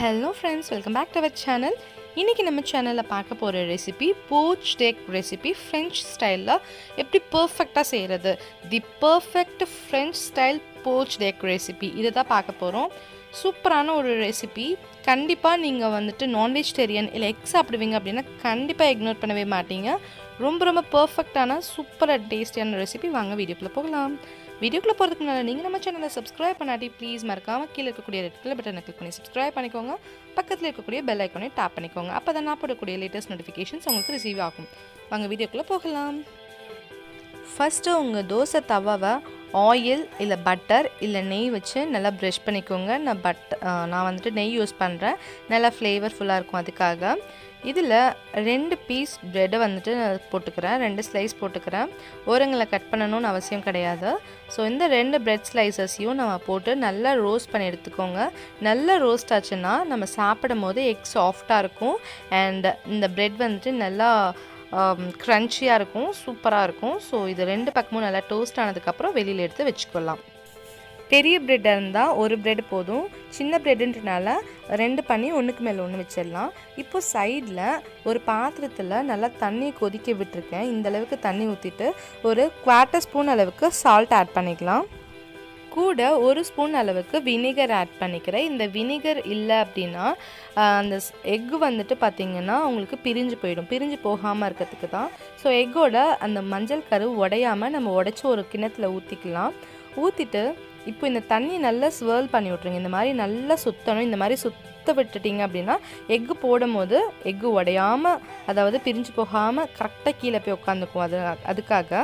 hello friends welcome back to our channel இன்றைக்கி நம்ம சேனலில் பார்க்க போகிற recipe poached egg recipe French ஸ்டைலில் எப்படி பர்ஃபெக்டாக செய்கிறது the perfect French style poached egg recipe இதை தான் பார்க்க போகிறோம் சூப்பரான ஒரு ரெசிபி கண்டிப்பாக நீங்கள் வந்துட்டு நான் வெஜிடேரியன் இல்லை எக் சாப்பிடுவீங்க அப்படின்னா கண்டிப்பாக இக்னோர் பண்ணவே மாட்டீங்க ரொம்ப ரொம்ப பர்ஃபெக்டான சூப்பராக டேஸ்டியான ரெசிபி வாங்க வீடியோக்குள்ளே போகலாம் வீடியோக்குள்ளே போகிறதுக்கு முன்னாடி நீங்கள் நம்ம சேனலை சப்ஸ்கிரைப் பண்ணாட்டி ப்ளீஸ் மறக்காமல் கீழே இருக்கக்கூடிய ரெட் கலர் பட்டனை கிளிக் பண்ணி சப்ஸ்கிரைப் பண்ணிக்கோங்க பக்கத்தில் இருக்கக்கூடிய பெல் ஐக்கானே டேப் பண்ணிக்கோங்க அப்போ தான் நான் போடக்கூடிய லேட்டஸ்ட் நோட்டிஃபிகேஷன்ஸ் உங்களுக்கு ரிசீவ் ஆகும் வாங்க வீடியோக்குள்ளே போகலாம் ஃபஸ்ட்டு உங்கள் தோசை தவாவை ஆயில் இல்லை பட்டர் இல்லை நெய் வச்சு நல்லா ப்ரஷ் பண்ணிக்கோங்க நான் பட் நான் வந்துட்டு நெய் யூஸ் பண்ணுறேன் நல்லா ஃப்ளேவர்ஃபுல்லாக இருக்கும் அதுக்காக இதில் ரெண்டு பீஸ் ப்ரெட்டை வந்துட்டு நான் போட்டுக்கிறேன் ரெண்டு ஸ்லைஸ் போட்டுக்கிறேன் ஓரங்களை கட் பண்ணணும்னு அவசியம் கிடையாது ஸோ இந்த ரெண்டு பிரெட் ஸ்லைசஸையும் நம்ம போட்டு நல்லா ரோஸ்ட் பண்ணி எடுத்துக்கோங்க நல்லா ரோஸ்ட் ஆச்சுன்னா நம்ம சாப்பிடும் போது எக் சாஃப்டாக இருக்கும் அண்ட் இந்த ப்ரெட் வந்துட்டு நல்லா க்ரன்ச்சியாக இருக்கும் சூப்பராக இருக்கும் ஸோ இது ரெண்டு பக்கமும் நல்லா டோஸ்ட் ஆனதுக்கப்புறம் வெளியில் எடுத்து வச்சுக்கலாம் பெரிய ப்ரெட்டாக இருந்தால் ஒரு ப்ரெட் போதும் சின்ன ப்ரெட்டுன்றனால ரெண்டு பண்ணி ஒன்றுக்கு மேலே ஒன்று வச்சிடலாம் இப்போ சைடில் ஒரு பாத்திரத்தில் நல்லா தண்ணி கொதிக்க விட்டுருக்கேன் இந்த அளவுக்கு தண்ணி ஊற்றிட்டு ஒரு குவார்ட்டர் ஸ்பூன் அளவுக்கு சால்ட் ஆட் பண்ணிக்கலாம் கூட ஒரு ஸ்பூன் அளவுக்கு வினிகர் ஆட் பண்ணிக்கிறேன் இந்த வினிகர் இல்லை அப்படின்னா அந்த எக்கு வந்துட்டு பார்த்திங்கன்னா உங்களுக்கு பிரிஞ்சு போயிடும் பிரிஞ்சு போகாமல் இருக்கிறதுக்கு தான் ஸோ எக்கோட அந்த மஞ்சள் கரு உடையாமல் நம்ம உடச்சி ஒரு கிணத்துல ஊற்றிக்கலாம் ஊற்றிட்டு இப்போ இந்த தண்ணி நல்லா ஸ்வேர்ல் பண்ணி விட்ருங்க இந்த மாதிரி நல்லா சுற்றணும் இந்த மாதிரி சுத்த விட்டுட்டிங்க அப்படின்னா எக்கு போடும் போது எக்கு உடையாமல் அதாவது பிரிஞ்சு போகாமல் கரெக்டாக கீழே போய் உட்காந்துக்கும் அது அதுக்காக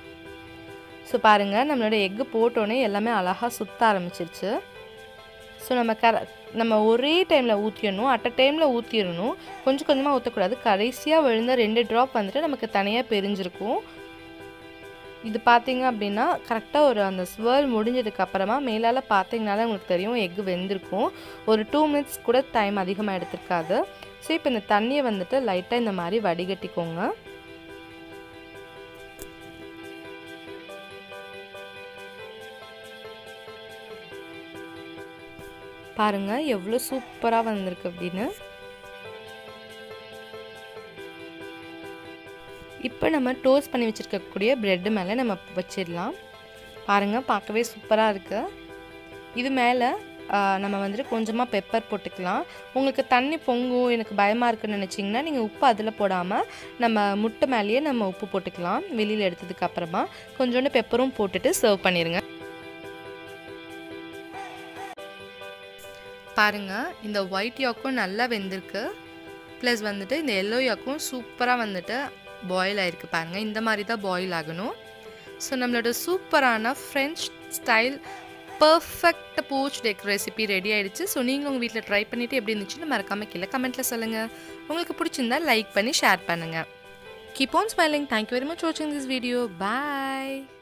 ஸோ பாருங்கள் நம்மளோட எக்கு போட்டோன்னே எல்லாமே அழகாக சுற்ற ஆரம்பிச்சிருச்சு ஸோ நம்ம கர நம்ம ஒரே டைமில் ஊற்றிடணும் அட் அ டைமில் ஊற்றிடணும் கொஞ்சம் கொஞ்சமாக ஊற்றக்கூடாது கடைசியாக விழுந்த ரெண்டு ட்ராப் வந்துட்டு நமக்கு தனியாக பிரிஞ்சிருக்கும் இது பார்த்தீங்க அப்படின்னா கரெக்டாக ஒரு அந்த ஸ்வேர்ல் முடிஞ்சதுக்கு அப்புறமா மேலால் பார்த்தீங்கனால உங்களுக்கு தெரியும் எக்கு வெந்திருக்கும் ஒரு டூ மினிட்ஸ் கூட டைம் அதிகமாக எடுத்திருக்காது ஸோ இப்போ இந்த தண்ணியை வந்துட்டு லைட்டாக இந்த மாதிரி வடிகட்டிக்கோங்க பாருங்கள் எவ்வளோ சூப்பராக வந்திருக்கு அப்படின்னு இப்போ நம்ம டோஸ்ட் பண்ணி வச்சுருக்கக்கூடிய ப்ரெட்டு மேலே நம்ம வச்சிடலாம் பாருங்கள் பார்க்கவே சூப்பராக இருக்குது இது மேலே நம்ம வந்துட்டு கொஞ்சமாக பெப்பர் போட்டுக்கலாம் உங்களுக்கு தண்ணி பொங்கும் எனக்கு பயமாக இருக்குன்னு நினச்சிங்கன்னா நீங்கள் உப்பு அதில் போடாமல் நம்ம முட்டை மேலேயே நம்ம உப்பு போட்டுக்கலாம் வெளியில் எடுத்ததுக்கு அப்புறமா கொஞ்சோண்டு பெப்பரும் போட்டுட்டு சர்வ் பண்ணிடுங்க பாருங்கள் இந்த ஒயிட் யாக்கும் நல்லா வெந்திருக்கு ப்ளஸ் வந்துட்டு இந்த எல்லோ யாக்கும் சூப்பராக வந்துட்டு பாயில் ஆகிருக்கு பாருங்கள் இந்த மாதிரி தான் பாயில் ஆகணும் ஸோ நம்மளோட சூப்பரான French style perfect poached egg recipe ready ஆகிடுச்சு ஸோ நீங்களும் உங்கள் வீட்டில் ட்ரை பண்ணிவிட்டு எப்படி இருந்துச்சுன்னு மறக்காமல் கீழே கமெண்ட்டில் சொல்லுங்கள் உங்களுக்கு பிடிச்சிருந்தா லைக் பண்ணி ஷேர் பண்ணுங்கள் keep on smiling thank you very much வாட்சிங் திஸ் வீடியோ பாய்